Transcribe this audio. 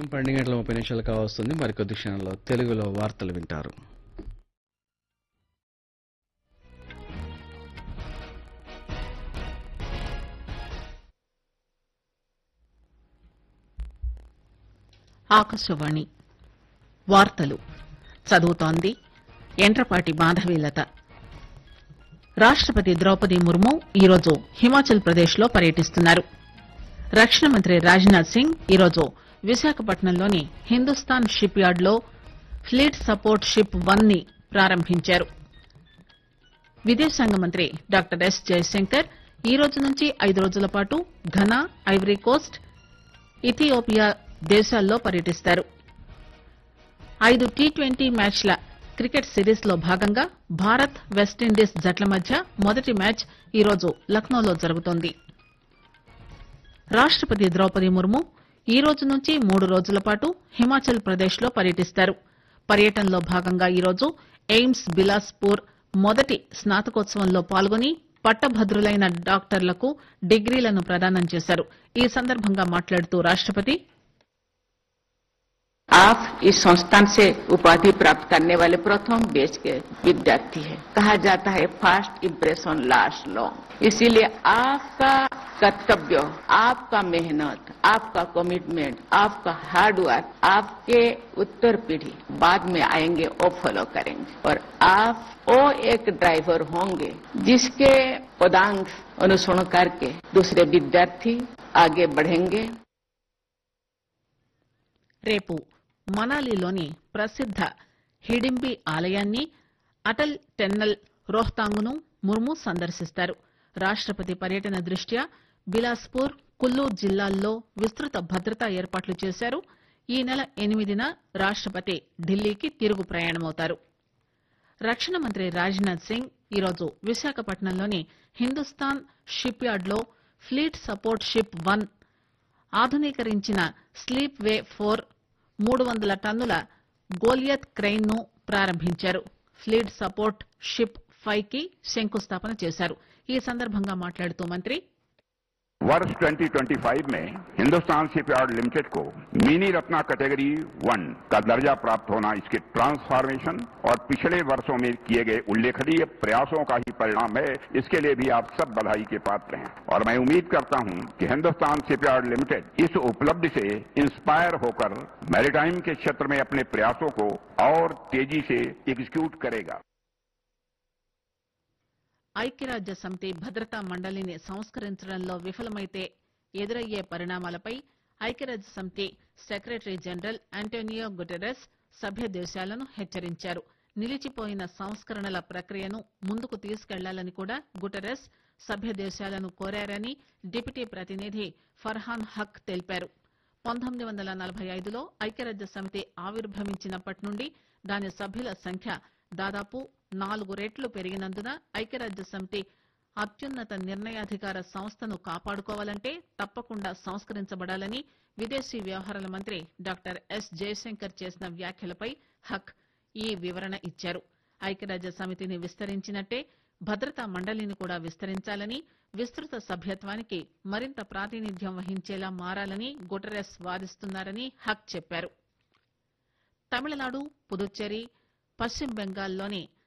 పన్నెండు గంటల ముప్పై నిమిషాలు కావస్తుంది మరికొద్ది క్షణంలో తెలుగులో వార్తలు వింటారు ఆకాశవాణి వార్తలు చదువుతోంది ఎండ్రపాటి మాధవీలత రాష్టపతి ద్రౌపది ముర్ము ఈరోజు హిమాచల్ ప్రదేశ్లో పర్యటిస్తున్నారు రక్షణ మంత్రి రాజ్నాథ్ సింగ్ ఈరోజు విశాఖపట్నంలోని హిందుస్థాన్ షిప్ యార్డ్లో ఫ్లీట్ సపోర్ట్ షిప్ వన్ ని ప్రారంభించారు విదేశాంగ మంత్రి డాక్టర్ ఎస్ జయశంకర్ ఈ రోజు నుంచి ఐదు రోజుల పాటు ఘనా ఐవరీ కోస్ట్ ఇథియోపియా దేశాల్లో పర్యటిస్తారు ఐదు టీ ట్వంటీ మ్యాచ్ల క్రికెట్ సిరీస్ లో భాగంగా భారత్ వెస్టిండీస్ జట్ల మధ్య మొదటి మ్యాచ్ ఈరోజు లక్నోలో జరుగుతోంది రాష్టపతి ద్రౌపది ముర్ము ఈ రోజు నుంచి మూడు రోజుల పాటు హిమాచల్ ప్రదేశ్ లో పర్యటిస్తారు పర్యటనలో భాగంగా ఈరోజు ఎయిమ్స్ బిలాస్పూర్ మొదటి స్నాతకోత్సవంలో పాల్గొని పట్టభద్రులైన డాక్టర్లకు డిగ్రీలను ప్రదానం చేశారు ఈ సందర్భంగా మాట్లాడుతూ రాష్టపతి आप इस संस्थान से उपाधि प्राप्त करने वाले प्रथम बैच के विद्यार्थी हैं। कहा जाता है फास्ट इम्प्रेशन लास्ट लॉन्ग इसीलिए आपका कर्तव्य आपका मेहनत आपका कमिटमेंट आपका हार्ड वर्क आपके उत्तर पीढ़ी बाद में आएंगे वो फॉलो करेंगे और आप वो एक ड्राइवर होंगे जिसके पदांक अनुसरण करके दूसरे विद्यार्थी आगे बढ़ेंगे రేపు మనాలిలోని ప్రసిద్ద హిడింబి ఆలయాన్ని అటల్ టెన్నల్ రోహ్తాంగ్ను ముర్ము సందర్శిస్తారు రాష్టపతి పర్యటన దృష్ట్యా బిలాస్పూర్ కుల్లు జిల్లాల్లో విస్తృత భద్రతా ఏర్పాట్లు చేశారు ఈ నెల ఎనిమిదిన రాష్టపతి ఢిల్లీకి తిరుగు ప్రయాణమవుతారు రక్షణ మంత్రి రాజ్నాథ్ సింగ్ ఈరోజు విశాఖపట్నంలోని హిందుస్థాన్ షిప్ యార్డ్లో ఫ్లీట్ సపోర్ట్ షిప్ వన్ ఆధునీకరించిన స్లీప్ వే ఫోర్ మూడు వందల టన్నుల గోలియత్ క్రెయిన్ ను ప్రారంభించారు ఫ్లీట్ సపోర్ట్ షిప్ ఫైవ్ కి శంకుస్థాపన చేశారు ఈ సందర్భంగా మాట్లాడుతూ మంత్రి वर्ष 2025 में हिंदुस्तान शिपयार्ड लिमिटेड को मिनी रत्ना कैटेगरी वन का दर्जा प्राप्त होना इसके ट्रांसफॉर्मेशन और पिछले वर्षों में किए गए उल्लेखनीय प्रयासों का ही परिणाम है इसके लिए भी आप सब बधाई के पात्र हैं और मैं उम्मीद करता हूं कि हिंदुस्तान शिपयार्ड लिमिटेड इस उपलब्धि से इंस्पायर होकर मैरीटाइम के क्षेत्र में अपने प्रयासों को और तेजी से एग्जीक्यूट करेगा ఐక్యరాజ్య సమితి భద్రతా మండలిని సంస్కరించడంలో విఫలమైతే ఎదురయ్యే పరిణామాలపై ఐక్యరాజ్య సమితి సెక్రటరీ జనరల్ అంటోనియో గుటెరస్ సభ్య దేశాలను హెచ్చరించారు నిలిచిపోయిన సంస్కరణల ప్రక్రియను ముందుకు తీసుకెళ్లాలని కూడా గుటెరస్ సభ్య దేశాలను కోరారని డిప్యూటీ ప్రతినిధి ఫర్హాన్ హక్ తెలిపారు పంతొమ్మిది వందల నలభై ఐదులో ఐక్యరాజ్య సమితి ఆవిర్భవించినప్పటి నుండి దాని సభ్యుల సంఖ్య దాదాపు నాలుగు రెట్లు పెరిగినందున ఐక్యరాజ్య సమితి అత్యున్నత నిర్ణయాధికార సంస్థను కాపాడుకోవాలంటే తప్పకుండా సంస్కరించబడాలని విదేశీ వ్యవహారాల మంత్రి డాక్టర్ ఎస్ జయశంకర్ చేసిన వ్యాఖ్యలపై హక్ ఈ వివరణ ఇచ్చారు ఐక్యరాజ్య సమితిని విస్తరించినట్టే భద్రతా మండలిని కూడా విస్తరించాలని విస్తృత సభ్యత్వానికి మరింత ప్రాతినిధ్యం వహించేలా మారాలని గుటరెస్ వాదిస్తున్నారని హక్ చెప్పారు తమిళనాడు పుదుచ్చేరి పశ్చిమ బెంగాల్లోని